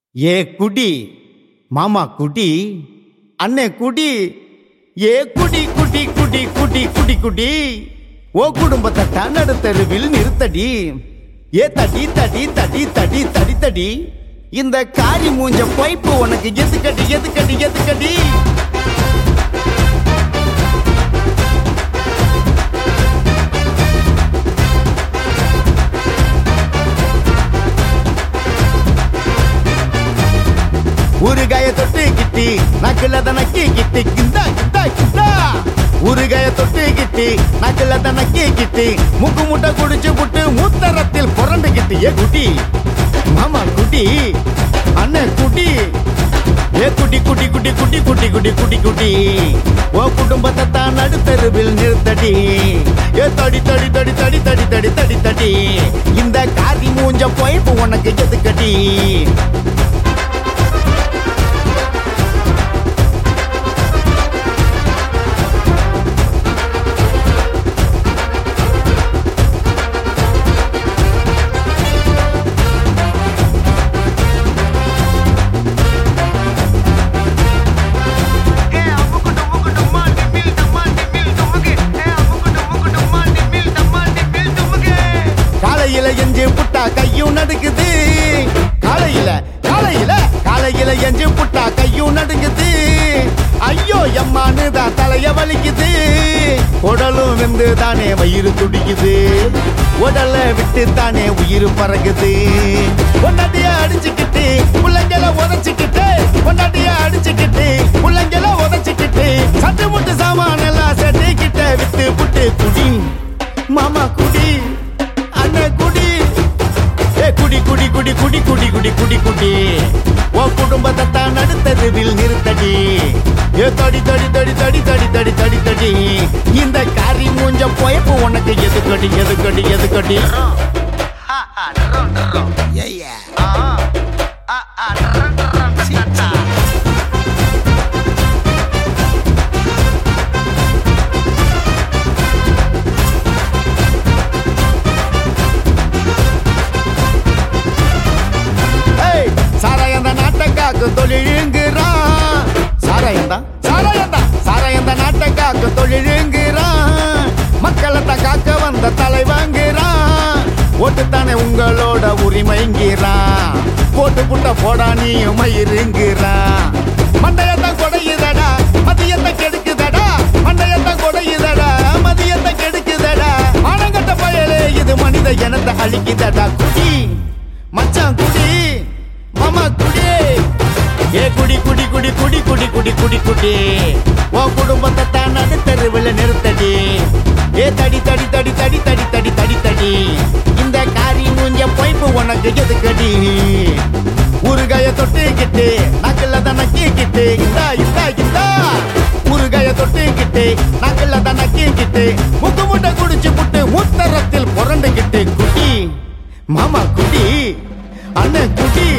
ஏ குடி மாமா குடி அண்ணே குடி ஏ குடி குடி குடி குடி குடி குடி ஓ குடும்பத்தை தன்னடு தெருவில் நிறுத்தடி ஏ தடி தடி தடி தடி தடி தடி இந்த காரி மூஞ்ச பைப்பு உனக்கு எதுக்கடி எதுக்கடி எதுக்கடி ஊறுகாய தொட்டு கிட்டி நக்குல தனக்கி கிட்டி கிந்தா கிந்தா கிந்தா ஊறுகாய தொட்டு கிட்டி நக்குல தனக்கி கிட்டி முக்கு முட்டை குடிச்சு புட்டு மூத்தரத்தில் புரண்டு கிட்டி ஏ குட்டி மாமா குட்டி அண்ணன் குட்டி ஏ குட்டி குட்டி குட்டி குட்டி குட்டி குட்டி குட்டி குட்டி ஓ குடும்பத்தை தான் நடுத்தருவில் நிறுத்தடி ஏ தடி தடி தடி தடி தடி தடி தடி தடி இந்த காதி மூஞ்ச பொயப்பு உனக்கு எதுக்கடி காலையில எஞ்சு புட்டா கையும் நடுக்குது காலையில காலையில காலையில எஞ்சு புட்டா கையும் நடுங்குது ஐயோ எம்மானு தான் தலைய வலிக்குது உடலும் வெந்து தானே வயிறு துடிக்குது உடல விட்டு தானே உயிர் பறக்குது பொண்டாட்டிய அடிச்சுக்கிட்டு பிள்ளைங்கள உதச்சிக்கிட்டு பொண்டாட்டிய அடிச்சுக்கிட்டு பிள்ளைங்கள உதச்சிக்கிட்டு சட்டு முட்டு சாமான எல்லாம் செட்டிக்கிட்ட விட்டு புட்டு குடி மாமா குடி அண்ணன் குடி ஏ குடி குடி குடி குடி குடி குடி குடி குடி ஓ குடும்பத்தை தான் நடுத்தருவில் நிறுத்தடி ஏ தடி தடி தடி தடி தடி தடி தடி தடி இந்த காரி மூஞ்ச போயப்பு உனக்கு எதுக்கடி எதுக்கடி எதுக்கடி ஏய், சாராயந்த நாட்டக்காக்கு தொழிலுங்கிறான் சாராயந்தா சாராயந்தா சாராயந்த நாட்டக்காக்கு தொழிலுங்கிறான் மக்களை தான் காக்க வந்த தலைவாங்கிறான் ஓட்டுத்தானே உங்களோட உரிமைங்கிறான் போட்டு புட்ட போடா நீயும் மயிருங்கிறான் மண்டையத்தான் கொடையுதடா மதியத்தை கெடுக்குதடா மண்டையத்தான் கொடையுதடா மதியத்தை கெடுக்குதடா ஆனங்கட்ட பயலே இது மனித இனத்தை அழிக்குதடா குடி மச்சான் குடி மாமா குடி ஏ குடி குடி குடி குடி குடி குடி குடி குடி ஓ குடும்பத்தை தான் நடுத்தருவில் நிறுத்தடி ஏ தடி தடி தடி தடி தடி தடி தடி தடி இந்த காரி மூஞ்ச பொய்ப்பு உனக்கு எதுக்கடி ஊறுகாய தொட்டுக்கிட்டு நக்கல்ல தான் நக்கிக்கிட்டு இந்தா இந்தா இந்தா ஊறுகாய தொட்டுக்கிட்டு நக்கல்ல தான் நக்கிக்கிட்டு முக்கு முட்டை குடிச்சு புட்டு மூத்தரத்தில் புரண்டுகிட்டு குடி மாமா குடி அண்ணன் குடி